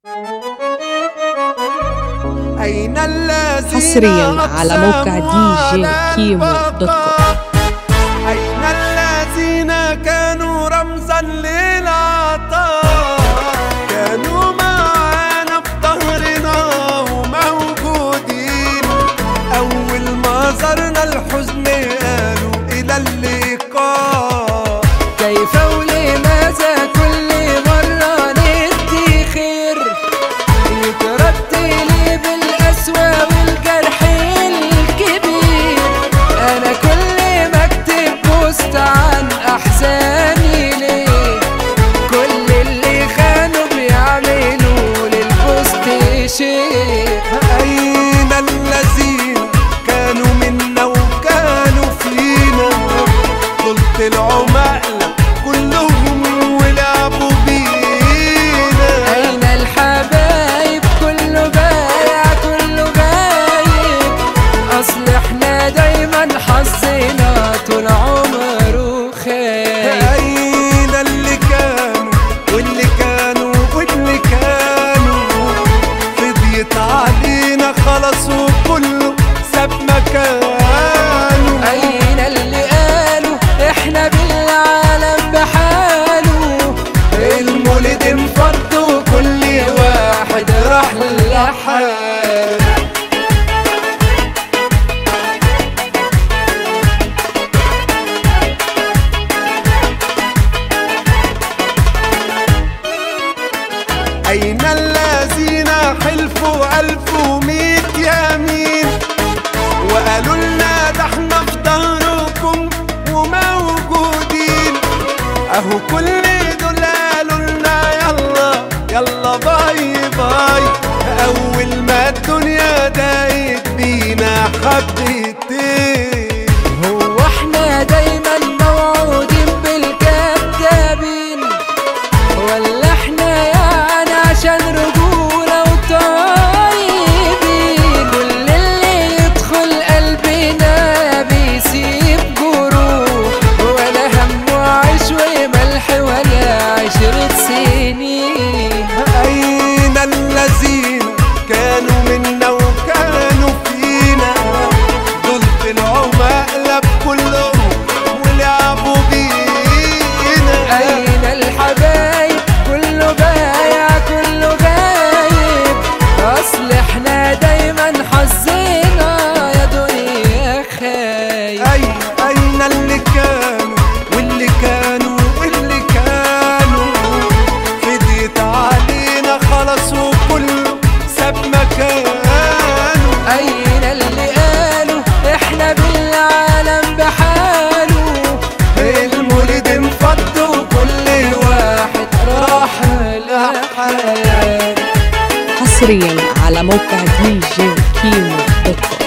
أين الذين حصرياً على موقع أقسموا دي جي على كيمو دوت كوم. البقاء؟ أين الذين كانوا رمزا للعطاء كانوا معانا في ظهرنا وموجودين أول ما زرنا الحزن قالوا إلى اللقاء كيف ولماذا كل مرة ندي خير يترتلي بالأسوأ والجرح الكبير أنا كل ما أكتب بوست عن أحزاني ليه كل اللي خانوا بيعملوا للبوست شيء أين الذين كانوا منا وكانوا فينا دول طلعوا مقلب كلهم ولعبوا بينا أين الحبايب كله بايع كله غايب أصل احنا دايما حظنا طول عمره خايب أين اللي كانوا واللي كانوا واللي كانوا فضيت علينا خلاص وكله ساب مكانه أين اللي قالوا احنا بالعالم بحاله المولد انفرد وكل واحد راح لحاله أين الذين حلفوا ألف وميت يمين وقالوا لنا ده احنا في ظهركم وموجودين اهو كل دول قالوا لنا يلا يلا باي باي اول ما الدنيا ضاقت بينا حبتين هو احنا دايما موعودين بالكذابين ولا احنا يعني عشان رجولة وطيبين كل اللي يدخل قلبنا بيسيب جروح ولا هم وعيش وملح ولا عشرة سنين أين الذين كانوا منا وكانوا فينا دول طلعوا مقلب كلهم ولعبوا بينا أين الحبايب كله بايع كله غايب أصل احنا دايما حظنا يا دنيا خايب أين أين اللي كانوا واللي كانوا واللي كانوا فديت علينا خلاص وكله ساب مكانه أين اللي قالوا احنا بالعالم بحاله المولد انفض وكل واحد راح لحاله حصريا على موقع دي جي كيمو دوت كوم